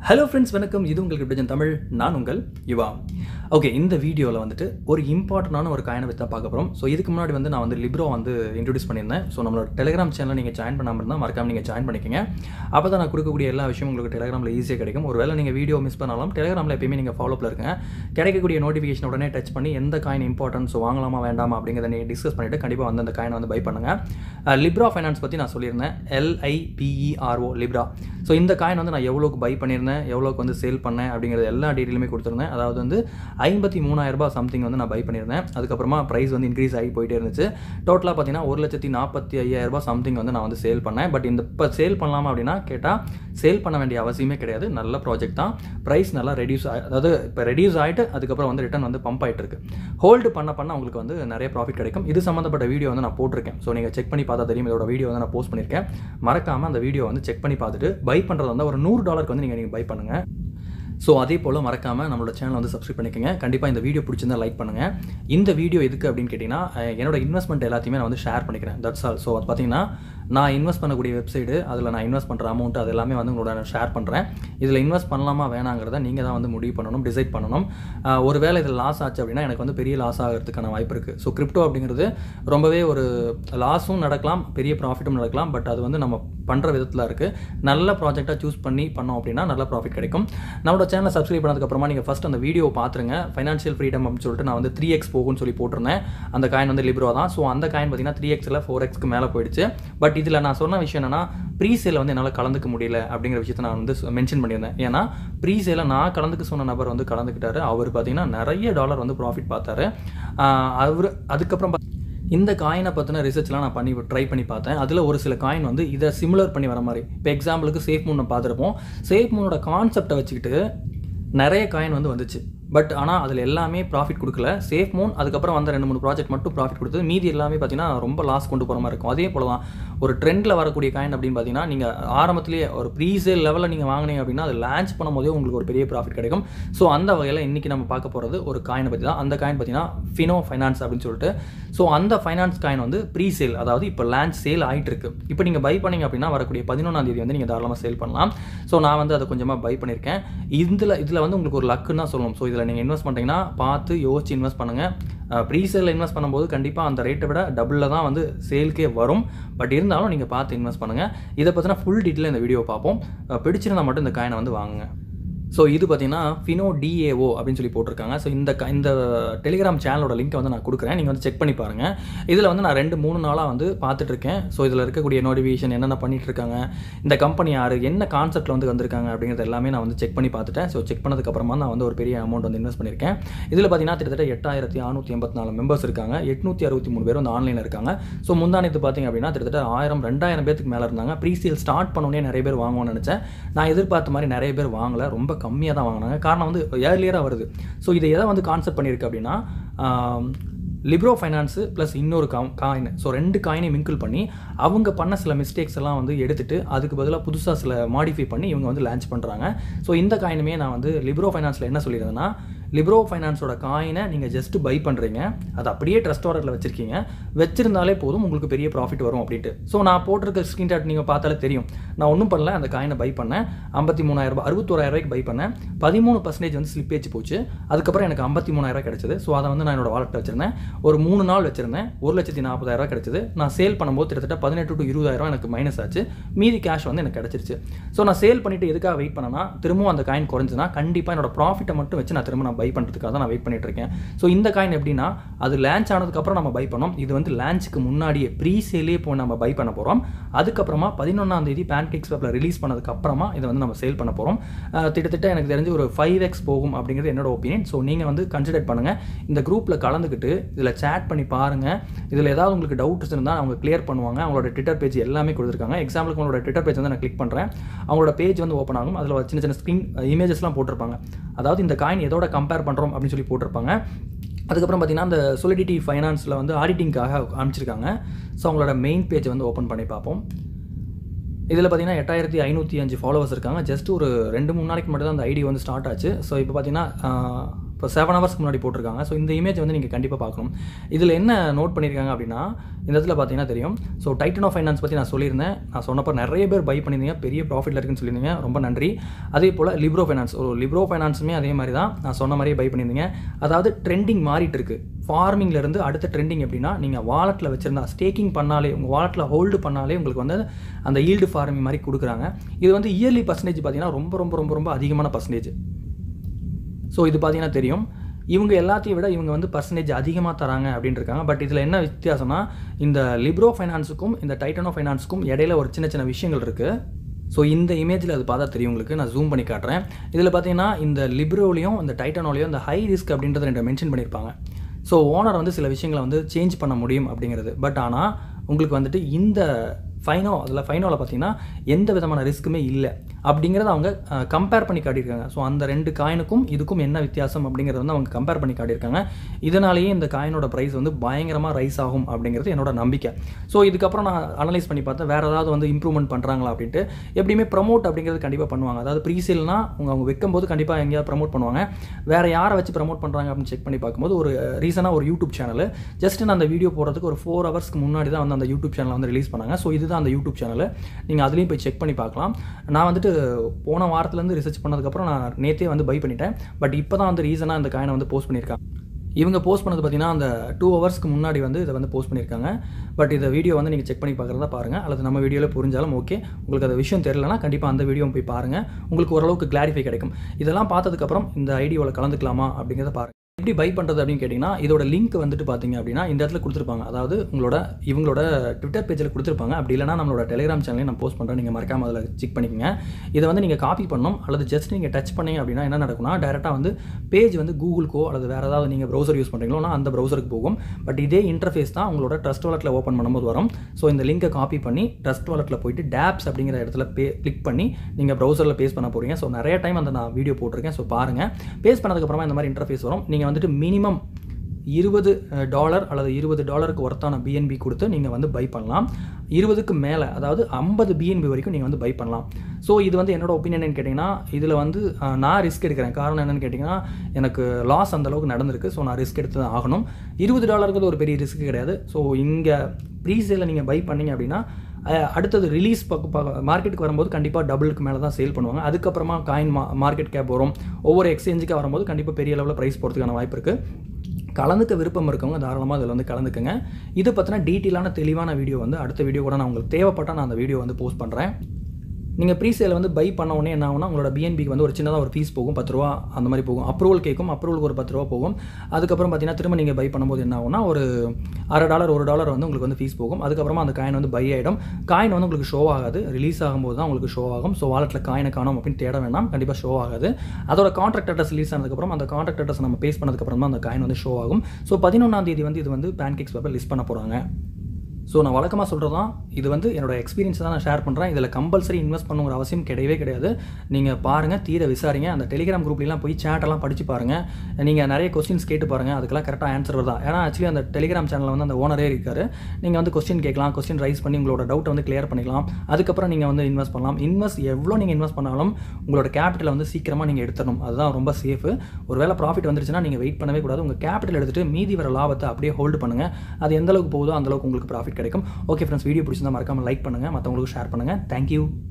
hello friends வணக்கம் இது உங்களுக்கு பிடிச்ச தமிழ் நான் உங்கள் யுவா ஓகே இந்த வீடியோவில் வந்துட்டு ஒரு இம்பார்ட்டண்டான ஒரு காயினை பற்றி தான் பார்க்க போகிறோம் ஸோ இதுக்கு முன்னாடி வந்து நான் வந்து லிப்ரோ வந்து இன்ட்ரடியூஸ் பண்ணியிருந்தேன் ஸோ நம்மளோட டெலிகிராம் சேனல் நீங்கள் ஜாயின் பண்ணாமல் இருந்தால் மறக்காம நீங்கள் ஜாயின் பண்ணிக்கங்க அப்போ தான் நான் கொடுக்கக்கூடிய எல்லா விஷயமும் உங்களுக்கு டெலிகிராமில் ஈஸியாக கிடைக்கும் ஒருவேளை நீங்கள் வீடியோ மிஸ் பண்ணாலும் டெலிகிராமில் எப்பயுமே நீங்கள் ஃபாலோப்பில் இருங்க கிடைக்கக்கூடிய நோட்டிஃபிகேஷன் உடனே டச் பண்ணி எந்த காயின் இம்பார்ட்டன்ஸ் வாங்கலாமா வேண்டாமா அப்படிங்கிறத நீங்கள் டிஸ்கஸ் பண்ணிவிட்டு கண்டிப்பாக வந்து அந்த காயினை வந்து பை பண்ணுங்கள் லிப்ரா ஃபைனான்ஸ் பற்றி நான் சொல்லியிருந்தேன் எல்ஐபிஇஆர்ஓ லிப்ரா ஸோ இந்த காயின் வந்து நான் எவ்வளோக்கு பை பண்ணியிருந்தேன் எவ்வளோக்கு வந்து சேல் பண்ணேன் அப்படிங்கிறது எல்லா டீட்டெயிலுமே கொடுத்துருந்தேன் அதாவது வந்து ஐம்பத்தி மூணாயிரம் ரூபாய் சம்திங் வந்து நான் பை பண்ணியிருந்தேன் அதுக்கப்புறமா ப்ரைஸ் வந்து இன்க்ரீஸ் ஆகி போயிட்டே இருந்துச்சு டோட்டலாக பார்த்தீங்கன்னா ஒரு லட்சத்தி நாற்பத்தி ஐயாயிரம் ரூபாய் சம்திங் வந்து நான் வந்து சேல் பண்ணேன் பட் இந்த இப்போ சேல் பண்ணலாமா அப்படின்னா கேட்டால் சேல் பண்ண வேண்டிய அவசியமே கிடையாது நல்ல ப்ராஜெக்ட் தான் ப்ரைஸ் நல்லா ரெடியூஸ் அதாவது இப்போ ரெடியூஸ் ஆகிட்டு அதுக்கப்புறம் வந்து ரிட்டர்ன் வந்து பம்ப் ஆகிட்டு இருக்கு ஹோல்டு பண்ண பண்ண உங்களுக்கு வந்து நிறைய ப்ராஃபிட் கிடைக்கும் இது சம்மந்தப்பட்ட வீடியோ வந்து நான் போட்டிருக்கேன் ஸோ நீங்கள் செக் பண்ணி பார்த்தா தெரியும் இதோட வீடியோ வந்து நான் போஸ்ட் பண்ணியிருக்கேன் மறக்காமல் அந்த வீடியோ வந்து செக் பண்ணி பார்த்துட்டு பை பண்ணுறது வந்து ஒரு நூறு டாலருக்கு வந்து நீங்கள் நீங்கள் பை பண்ணுங்கள் ஸோ அதே போல் மறக்காமல் நம்மளோட சேனல் வந்து சப்ஸ்கிரைப் பண்ணிக்கோங்க கண்டிப்பாக இந்த வீடியோ பிடிச்சிருந்தா லைக் பண்ணுங்கள் இந்த வீடியோ எதுக்கு அப்படின்னு கேட்டிங்கன்னா அஹ், என்னோட இன்வெஸ்ட்மெண்ட் எல்லாத்தையுமே நான் வந்து ஷேர் பண்ணிக்கிறேன் தட்ஸ் ஆல் ஸோ அது பார்த்தீங்கன்னா நான் இன்வெஸ்ட் பண்ணக்கூடிய வெப்சைடு அதில் நான் இன்வெஸ்ட் பண்ணுற அமௌண்ட் அது எல்லாமே வந்து உங்களோட நான் ஷேர் பண்ணுறேன் இதில் இன்வெஸ்ட் பண்ணலாமா வேணாங்கிறத நீங்கள் தான் வந்து முடிவு பண்ணணும் டிசைட் பண்ணணும் அஹ், ஒருவேளை இதில் லாஸ் ஆச்சு அப்படின்னா எனக்கு வந்து பெரிய லாஸ் ஆகிறதுக்கான வாய்ப்பு இருக்குது ஸோ கிரிப்டோ அப்படிங்கிறது ரொம்பவே ஒரு லாஸும் நடக்கலாம் பெரிய ப்ராஃபிட்டும் நடக்கலாம் பட் அது வந்து நம்ம பண்ணுற விதத்தில் இருக்குது நல்ல ப்ராஜெக்டாக சூஸ் பண்ணி பண்ணோம் அப்படின்னா நல்ல ப்ராஃபிட் கிடைக்கும் நம்மளோட சேனலை சப்ஸ்கிரைப் பண்ணதுக்கப்புறமா நீங்கள் ஃபஸ்ட் அந்த வீடியோ பார்த்துருங்க ஃபைனான்ஷியல் ஃப்ரீடம் அப்படின்னு சொல்லிட்டு நான் வந்து த்ரீ எக்ஸ் போகும்னு சொல்லி போட்டிருந்தேன் அந்த காயின் வந்து லிப்ரோ தான் ஸோ அந்த காயின் பார்த்தீங்கன்னா த்ரீ எக்ஸில் ஃபோர் எக்ஸ்க்கு மேலே போயிடுச்சு பட் இதில் நான் சொன்ன விஷயம் என்னன்னா ப்ரீ சேல வந்து என்னால் கலந்துக்க முடியல அப்படிங்கிற விஷயத்தை நான் வந்து மென்ஷன் பண்ணியிருந்தேன் ஏன்னா ப்ரீ சேல நான் கலந்துக்க சொன்ன நபர் வந்து கலந்துக்கிட்டாரு அவர் பார்த்தீங்கன்னா நிறைய டாலர் வந்து ப்ராஃபிட் பார்த்தாரு ஆஹ் அவர் அதுக்கப்புறம் பா- இந்த காயினை பற்றின ரிசர்ச்லாம் நான் பண்ணி ட்ரை பண்ணி பார்த்தேன் அதில் ஒரு சில காயின் வந்து இதை சிமிலர் பண்ணி வர மாதிரி இப்போ எக்ஸாம்பிளுக்கு சேஃப் மூனை பார்த்துருப்போம் சேஃப் மூனோட கான்செப்டை வச்சுக்கிட்டு நிறைய காயின் வந்து வந்துச்சு பட் ஆனால் அதில் எல்லாமே ப்ராஃபிட் கொடுக்கல சேஃப் மூன் அதுக்கப்புறம் வந்த ரெண்டு மூணு ப்ராஜெக்ட் மட்டும் ப்ராஃபிட் கொடுத்தது மீதி எல்லாமே பார்த்தீங்கன்னா ரொம்ப லாஸ் கொண்டு போகிற மாதிரி இருக்கும் அதே போல தான் ஒரு ட்ரெண்டில் வரக்கூடிய காயின் அப்படின்னு பார்த்தீங்கன்னா நீங்கள் ஆரம்பத்திலேயே ஒரு ப்ரீசேல் லெவலில் நீங்கள் வாங்கினீங்க அப்படின்னா அது லான்ச் பண்ணும் போதே உங்களுக்கு ஒரு பெரிய ப்ராஃபிட் கிடைக்கும் ஸோ அந்த வகையில் இன்றைக்கி நம்ம பார்க்க போகிறது ஒரு காயினை பற்றி தான் அந்த காயின் பார்த்தீங்கன்னா ஃபினோ ஃபைனான்ஸ் அப்படின்னு சொல்லிட்டு ஸோ அந்த ஃபைனான்ஸ் காயின் வந்து ப்ரீ சேல் அதாவது இப்போ லான்ச் சேல் ஆகிட்டு இருக்கு இப்போ நீங்கள் பை பண்ணீங்க அப்படின்னா வரக்கூடிய பதினொன்றாம் தேதி வந்து நீங்கள் தாராளமாக சேல் பண்ணலாம் ஸோ நான் வந்து அதை கொஞ்சமாக பை பண்ணியிருக்கேன் இதில் இதில் வந்து உங்களுக்கு ஒரு லக்குன்னு தான் சொல்லணும் ஸோ இதில் நீங்கள் இன்வெஸ்ட் பண்ணுறீங்கன்னா பார்த்து யோசிச்சு இன்வெஸ்ட் பண்ணுங்கள் ப்ரீ சேலில் இன்வெஸ்ட் பண்ணும்போது கண்டிப்பாக அந்த ரேட்டை விட டபுளில் தான் வந்து சேல்க்கே வரும் பட் இருந்தாலும் நீங்கள் பார்த்து இன்வெஸ்ட் பண்ணுங்கள் இதை பற்றின ஃபுல் டீட்டெயில் இந்த வீடியோ பார்ப்போம் அஹ் பிடிச்சிருந்தா மட்டும் இந்த காயினை வந்து வாங்குங்க ஸோ இது பார்த்தீங்கன்னா ஃபினோ டிஏஓ அப்படின்னு சொல்லி போட்டிருக்காங்க ஸோ இந்த க- இந்த டெலிகிராம் சேனலோட லிங்க்கை வந்து நான் கொடுக்குறேன் நீங்கள் வந்து செக் பண்ணி பாருங்கள் இதில் வந்து நான் ரெண்டு மூணு நாளாக வந்து பார்த்துட்டு இருக்கேன் ஸோ இதில் இருக்கக்கூடிய நோட்டிஃபிகேஷன் என்னென்ன பண்ணிட்டு இருக்காங்க இந்த கம்பெனி யார் என்ன கான்செப்ட்டில் வந்து வந்திருக்காங்க அப்படிங்கிறது எல்லாமே நான் வந்து செக் பண்ணி பார்த்துட்டேன் ஸோ செக் பண்ணதுக்கப்புறமா நான் வந்து ஒரு பெரிய அமௌண்ட் வந்து இன்வெஸ்ட் பண்ணியிருக்கேன் இதில் பார்த்தீங்கன்னா கிட்டத்தட்ட எட்டாயிரத்தி அறுநூற்றி எண்பத்தி நாலு மெம்பர்ஸ் இருக்காங்க எட்நூற்றி அறுபத்தி மூணு பேர் வந்து ஆன்லைனில் இருக்காங்க ஸோ முந்தானத்து பார்த்தீங்க அப்படின்னா கிட்டத்தட்ட ஆயிரம் ரெண்டாயிரம் பேருக்கு மேலே இருந்தாங்க ப்ரீசேல் ஸ்டார்ட் பண்ணோன்னே நிறைய பேர் வாங்குவோம்னு நினச்சேன் நான் எதிர்பார்த்த மாதிரி நிறைய பேர் வாங்கல ரொம்ப கம்மியாக தான் வாங்கினாங்க காரணம் வந்து ஏர்லியராக வருது ஸோ இதை எதை வந்து கான்செப்ட் பண்ணியிருக்கு அப்படின்னா ஆம், லிப்ரோ ஃபைனான்ஸு ப்ளஸ் இன்னொரு கா காயின் ஸோ ரெண்டு காயினை மிங்கிள் பண்ணி அவங்க பண்ண சில மிஸ்டேக்ஸ் எல்லாம் வந்து எடுத்துட்டு அதுக்கு பதிலாக புதுசாக சில மாடிஃபை பண்ணி இவங்க வந்து லான்ச் பண்ணுறாங்க ஸோ இந்த காயினுமே நான் வந்து லிப்ரோ ஃபைனான்ஸில் என்ன சொல்லியிருந்தேன்னா லிப்ரோ ஃபைனான்ஸோட காயினை நீங்கள் ஜஸ்ட் பை பண்ணுறீங்க அது அப்படியே ட்ரஸ்ட் வாரத்தில் வச்சுருக்கீங்க வச்சிருந்தாலே போதும் உங்களுக்கு பெரிய ப்ராஃபிட் வரும் அப்படின்ட்டு ஸோ நான் போட்டிருக்க ஸ்க்ரீன்ஷாட் நீங்கள் பார்த்தாலே தெரியும் நான் ஒன்றும் பண்ணல அந்த காயினை பை பண்ணேன் ஐம்பத்தி மூணாயிரம் ரூபாய் அறுபத்தோராயிரம் ரூபாய்க்கு பை பண்ணேன் பதிமூணு பர்சன்டேஜ் வந்து ஸ்லிப்பேஜ் போச்சு அதுக்கப்புறம் எனக்கு ஐம்பத்தி மூணாயிரம் கிடைச்சது ஸோ அதை வந்து நான் என்னோட வாலெட் வச்சிருந்தேன் ஒரு மூணு நாள் வச்சிருந்தேன் ஒரு லட்சத்தி நாற்பதாயிரம் ரூபாய் கிடைச்சது நான் சேல் பண்ணும்போது கிட்டத்தட்ட பதினெட்டு டு இருபதாயிரம் எனக்கு மைனஸ் ஆச்சு மீதி கேஷ் வந்து எனக்கு கிடைச்சிருச்சு ஸோ நான் சேல் பண்ணிட்டு எதுக்காக வெயிட் பண்ணனா திரும்பவும் அந்த காயின் குறைஞ்சுன்னா கண்டிப்பாக என்னோட ப்ராஃபிட்டை மட்டும் வச்சு நான் திரும்ப நான் பை பண்ணுறதுக்காக தான் நான் வெயிட் பண்ணிட்டு இருக்கேன் ஸோ இந்த காயின் எப்படின்னா அது லான்ச் ஆனதுக்கப்புறம் நம்ம பை பண்ணோம் இது வந்து லான்ச்சுக்கு முன்னாடியே ப்ரீ சேலே போய் நம்ம பை பண்ண போகிறோம் அதுக்கப்புறமா பதினொன்றாம் தேதி பேன்கேக்ஸ் வெப்பில் ரிலீஸ் பண்ணதுக்கு அப்புறமா இதை வந்து நம்ம சேல் பண்ண போகிறோம் கிட்டத்தட்ட எனக்கு தெரிஞ்சு ஒரு ஃபைவ் எக்ஸ் போகும் அப்படிங்கிறது என்னோட ஒப்பீனியன் ஸோ நீங்கள் வந்து கன்சிடர் பண்ணுங்கள் இந்த குரூப்பில் கலந்துக்கிட்டு இதில் சேட் பண்ணி பாருங்கள் இதில் ஏதாவது உங்களுக்கு டவுட்ஸ் இருந்தால் அவங்க கிளியர் பண்ணுவாங்க அவங்களோட ட்விட்டர் பேஜ் எல்லாமே கொடுத்துருக்காங்க எக்ஸாம்பிளுக்கு உங்களோட ட்விட்டர் பேஜ் வந்து நான் கிளிக் பண்ணுறேன் அவங்களோட பேஜ் வந்து ஓப்பன் ஆகும் அதில் சின்ன சின்ன ஸ்க்ரீன் இமேஜஸ்லாம் போட்டிருப்பாங்க அதாவது இந்த காயின் எதோட கம்பேர் பண்ணுறோம் அப்படின்னு சொல்லி போட்டிருப்பாங்க அதுக்கப்புறம் பார்த்தீங்கன்னா அந்த சொலிடிட்டி ஃபைனான்ஸில் வந்து ஆடிட்டிங்காக அனுப்பிச்சிருக்காங்க ஸோ அவங்களோட மெயின் பேஜை வந்து ஓப்பன் பண்ணி பார்ப்போம் இதில் பார்த்தீங்கன்னா எட்டாயிரத்தி ஐநூற்றி அஞ்சு ஃபாலோவர்ஸ் இருக்காங்க ஜஸ்ட் ஒரு ரெண்டு மூணு நாளைக்கு மட்டும் தான் அந்த ஐடி வந்து ஸ்டார்ட் ஆச்சு ஸோ இப்போ பார்த்தீங்கன்னா இப்போ செவன் ஹவர்ஸ்க்கு முன்னாடி போட்டிருக்காங்க ஸோ இந்த இமேஜ் வந்து நீங்கள் கண்டிப்பாக பார்க்கணும் இதில் என்ன நோட் பண்ணியிருக்காங்க அப்படின்னா இந்த இடத்துல பார்த்தீங்கன்னா தெரியும் ஸோ டைட்டன் ஆஃப் ஃபைனான்ஸ் பற்றி நான் சொல்லியிருந்தேன் நான் சொன்னப்போ நிறைய பேர் பை பண்ணியிருந்தீங்க பெரிய ப்ராஃபிட்டில் இருக்குன்னு சொல்லியிருந்தீங்க ரொம்ப நன்றி அதே போல் லிப்ரோ ஃபைனான்ஸ் ஒரு லிப்ரோ ஃபைனான்ஸுமே அதே மாதிரி தான் நான் சொன்ன மாதிரியே பை பண்ணியிருந்தீங்க அதாவது ட்ரெண்டிங் மாறிட்டு இருக்கு ஃபார்மிங்லேருந்து அடுத்த ட்ரெண்டிங் எப்படின்னா நீங்கள் வாலெட்டில் வச்சிருந்தா ஸ்டேக்கிங் பண்ணாலே உங்கள் வாலெட்டில் ஹோல்டு பண்ணாலே உங்களுக்கு வந்து அந்த ஈல்டு ஃபார்மிங் மாதிரி கொடுக்குறாங்க இது வந்து இயர்லி பர்சன்டேஜ் பார்த்தீங்கன்னா ரொம்ப ரொம்ப ரொம்ப ரொம்ப அதிகமான பர்சன்டேஜ் ஸோ இது பார்த்தீங்கன்னா தெரியும் இவங்க எல்லாத்தையும் விட இவங்க வந்து பர்சன்டேஜ் அதிகமாக தராங்க அப்படின்னு இருக்காங்க பட் இதில் என்ன வித்தியாசம்னா இந்த லிப்ரோ ஃபைனான்ஸுக்கும் இந்த டைட்டனோ ஃபைனான்ஸுக்கும் இடையில ஒரு சின்ன சின்ன விஷயங்கள் இருக்குது ஸோ இந்த இமேஜில் அது பார்த்தா தெரியும் உங்களுக்கு நான் ஜூம் பண்ணி காட்டுறேன் இதில் பார்த்தீங்கன்னா இந்த லிப்ரோலையும் இந்த டைட்டனோலையும் இந்த ஹை ரிஸ்க் அப்படின்றத ரெண்டு மென்ஷன் பண்ணியிருப்பாங்க ஸோ ஓனர் வந்து சில விஷயங்களை வந்து சேஞ்ச் பண்ண முடியும் அப்படிங்கிறது பட் ஆனால் உங்களுக்கு வந்துட்டு இந்த ஃபைனோ அதில் ஃபைனோவில் பார்த்தீங்கன்னா எந்த விதமான ரிஸ்க்குமே இல்லை அப்படிங்கிறத அவங்க கம்பேர் பண்ணி காட்டியிருக்காங்க ஸோ அந்த ரெண்டு காயினுக்கும் இதுக்கும் என்ன வித்தியாசம் அப்படிங்கிறத வந்து அவங்க கம்பேர் பண்ணி காட்டியிருக்காங்க இதனாலேயே இந்த காயினோட ப்ரைஸ் வந்து பயங்கரமாக ரைஸ் ஆகும் அப்படிங்கிறது என்னோட நம்பிக்கை ஸோ இதுக்கப்புறம் நான் அனலைஸ் பண்ணி பார்த்தேன் வேறு ஏதாவது வந்து இம்ப்ரூவ்மெண்ட் பண்ணுறாங்களா அப்படின்ட்டு எப்படியுமே ப்ரமோட் அப்படிங்கிறது கண்டிப்பாக பண்ணுவாங்க அதாவது ப்ரீசேல்னா அவங்க அவங்க வைக்கும்போது கண்டிப்பாக எங்கேயாவது ப்ரமோட் பண்ணுவாங்க வேறு யாரை வச்சு ப்ரமோட் பண்ணுறாங்க அப்படின்னு செக் பண்ணி பார்க்கும்போது ஒரு ரீசனாக ஒரு யூடியூப் சேனல் ஜஸ்ட் நான் அந்த வீடியோ போடுறதுக்கு ஒரு ஃபோர் ஹவர்ஸ்க்கு முன்னாடி தான் வந்து அந்த யூடியூப் சேனலை வந்து ரிலீஸ் பண்ணாங்க ஸோ இதுதான் அந்த யூடியூப் சேனல் நீங்கள் அதுலேயும் போய் செக் பண்ணி பார்க்கலாம் நான் வந்துட்டு போன வாரத்துலேருந்து ரிசர்ச் பண்ணதுக்கப்புறம் நான் நேற்றே வந்து பை பண்ணிட்டேன் பட் இப்போ தான் வந்து ரீசனாக இந்த காயினை வந்து போஸ்ட் பண்ணியிருக்காங்க இவங்க போஸ்ட் பண்ணது பார்த்தீங்கன்னா அந்த டூ ஹவர்ஸ்க்கு முன்னாடி வந்து இதை வந்து போஸ்ட் பண்ணியிருக்காங்க பட் இந்த வீடியோ வந்து நீங்கள் செக் பண்ணி பார்க்குறதா பாருங்கள் அல்லது நம்ம வீடியோவில் புரிஞ்சாலும் ஓகே உங்களுக்கு அந்த விஷயம் தெரியலனா கண்டிப்பாக அந்த வீடியோ போய் பாருங்கள் உங்களுக்கு ஓரளவுக்கு கிளாரிஃபை கிடைக்கும் இதெல்லாம் பார்த்ததுக்கப்புறம் இந்த ஐடியோவில் கலந்துக்கலாமா அப்படிங்கிறத பாருங்கள் எப்படி பை பண்ணுறது அப்படின்னு கேட்டிங்கன்னா இதோட லிங்க் வந்துட்டு பார்த்தீங்க அப்படின்னா இந்த இடத்துல கொடுத்துருப்பாங்க அதாவது உங்களோட இவங்களோட ட்விட்டர் பேஜில் கொடுத்துருப்பாங்க அப்படி இல்லைனா நம்மளோட டெலிகிராம் சேனலையும் நான் போஸ்ட் பண்ணுறேன் நீங்கள் மறக்காம அதில் செக் பண்ணிக்கங்க இதை வந்து நீங்கள் காப்பி பண்ணணும் அல்லது ஜஸ்ட் நீங்கள் டச் பண்ணீங்க அப்படின்னா என்ன நடக்கும்னா டேரெக்டாக வந்து பேஜ் வந்து கூகுளுக்கோ அல்லது வேறு ஏதாவது நீங்கள் ப்ரௌசர் யூஸ் பண்ணுறீங்களோனா அந்த ப்ரௌசருக்கு போகும் பட் இதே இன்டர்ஃபேஸ் தான் உங்களோட ட்ரஸ்ட் வாலெட்டில் ஓப்பன் பண்ணும்போது வரும் ஸோ இந்த லிங்கை காப்பி பண்ணி ட்ரஸ்ட் வாலெட்டில் போயிட்டு டேப்ஸ் அப்படிங்கிற இடத்துல பே கிளிக் பண்ணி நீங்கள் ப்ரௌசரில் பேஸ் பண்ண போகிறீங்க ஸோ நிறைய டைம் அந்த நான் வீடியோ போட்டிருக்கேன் ஸோ பாருங்கள் பேஸ் பண்ணதுக்கப்புறமா இந்த மாதிரி இன்டர்ஃபேஸ் வரும் நீங்கள் வந்துட்டு மினிமம் இருபது டாலர் அல்லது இருபது டாலருக்கு ஒர்த்தான பிஎன்பி கொடுத்து நீங்கள் வந்து பை பண்ணலாம் இருபதுக்கு மேலே அதாவது ஐம்பது பிஎன்பி வரைக்கும் நீங்கள் வந்து பை பண்ணலாம் ஸோ இது வந்து என்னோட ஒப்பீனியன் கேட்டிங்கன்னா இதில் வந்து அஹ், நான் ரிஸ்க் எடுக்கிறேன் காரணம் என்னென்னு கேட்டிங்கன்னா எனக்கு லாஸ் அந்த அளவுக்கு நடந்திருக்கு ஸோ நான் ரிஸ்க் எடுத்து தான் ஆகணும் இருபது டாலருக்கு ஒரு பெரிய ரிஸ்க் கிடையாது ஸோ இங்கே ப்ரீசேல நீங்கள் பை பண்ணீங்க அப்படின்னா அஹ், அடுத்தது ரிலீஸ் பக்கம் மார்க்கெட்டுக்கு வரும்போது கண்டிப்பாக டபுளுக்கு மேலே தான் சேல் பண்ணுவாங்க அதுக்கப்புறமா காயின் மா மார்க்கெட் கேப் வரும் ஒவ்வொரு எக்ஸ்சேஞ்சுக்கு வரும்போது கண்டிப்பாக பெரிய லெவலில் ப்ரைஸ் போகிறதுக்கான வாய்ப்பு இருக்குது கலந்துக்க விருப்பம் இருக்கவங்க தாராளமாக அதில் வந்து கலந்துக்கங்க இது பற்றின டீட்டெயிலான தெளிவான வீடியோ வந்து அடுத்த வீடியோ கூட நான் உங்களுக்கு தேவைப்பட்டால் நான் அந்த வீடியோ வந்து போஸ்ட் பண்ணுறேன் நீங்கள் ப்ரீசேல வந்து பை பண்ண உடனே என்ன ஆகும்னா உங்களோட பிஎன்பிக்கு வந்து ஒரு சின்னதாக ஒரு ஃபீஸ் போகும் பத்து ரூபா அந்த மாதிரி போகும் அப்ரூவல் கேட்கும் அப்ரூவலுக்கு ஒரு பத்து ரூபா போகும் அதுக்கப்புறம் பார்த்தீங்கன்னா திரும்ப நீங்கள் பை பண்ணும்போது என்ன ஆகும்னா ஒரு அரை டாலர் ஒரு டாலர் வந்து உங்களுக்கு வந்து ஃபீஸ் போகும் அதுக்கப்புறமா அந்த காயின் வந்து பை ஆகிடும் காயின் வந்து உங்களுக்கு ஷோ ஆகாது ரிலீஸ் ஆகும்போது தான் உங்களுக்கு ஷோ ஆகும் ஸோ வாலெட்டில் காயினை காணும் அப்படின்னு தேட வேண்டாம் கண்டிப்பாக ஷோ ஆகாது அதோட கான்ட்ராக்ட் அட்ரஸ் ரிலீஸ் ஆனதுக்கப்புறம் அந்த கான்ட்ராக்ட் அட்ரஸ் நம்ம பேஸ் பண்ணதுக்கப்புறம் தான் அந்த காயின் வந்து ஷோ ஆகும் ஸோ பதினொன்றாம் தேதி வந்து இது வந்து பேன்கேக்ஸ் வெப்பில் லிஸ்ட் பண்ண போகிறாங்க ஸோ நான் வழக்கமாக சொல்கிறது தான் இது வந்து என்னோட எக்ஸ்பீரியன்ஸ் தான் நான் ஷேர் பண்ணுறேன் இதில் கம்பல்சரி இன்வெஸ்ட் பண்ணுங்கிற அவசியம் கிடையவே கிடையாது நீங்கள் பாருங்கள் தீர விசாரிங்க அந்த டெலிகிராம் குரூப்லாம் போய் சேட்டெல்லாம் படித்து பாருங்கள் நீங்கள் நிறைய கொஸ்டின்ஸ் கேட்டு பாருங்கள் அதுக்கெல்லாம் கரெக்டாக ஆன்சர் வருதா ஏன்னா ஆக்சுவலி அந்த டெலிகிராம் சேனலில் வந்து அந்த ஓனரே இருக்காரு நீங்கள் வந்து கொஸ்டின் கேட்கலாம் கொஸ்டின் ரைஸ் பண்ணி உங்களோட டவுட்டை வந்து கிளியர் பண்ணிக்கலாம் அதுக்கப்புறம் நீங்கள் வந்து இன்வெஸ்ட் பண்ணலாம் இன்வெஸ்ட் எவ்வளோ நீங்கள் இன்வெஸ்ட் பண்ணாலும் உங்களோட கேபிட்டலை வந்து சீக்கிரமாக நீங்கள் எடுத்துடணும் அதுதான் ரொம்ப சேஃபு ஒருவேளை ப்ராஃபிட் வந்துருச்சுன்னா நீங்கள் வெயிட் பண்ணவே கூடாது உங்கள் கேபிட்டல் எடுத்துட்டு மீதி வர லாபத்தை அப்படியே ஹோல்டு பண்ணுங்கள் அது எந்த அளவுக்கு போகுதோ அந்த அளவுக்கு உங்களுக்கு ப்ராஃபிட் கிடைக்கும் ஓகே ஃப்ரெண்ட்ஸ் வீடியோ பிடிச்சிருந்தா மறக்காம லைக் பண்ணுங்கள் மற்றவங்களுக்கு ஷேர் பண்ணுங்கள் தேங்க்யூ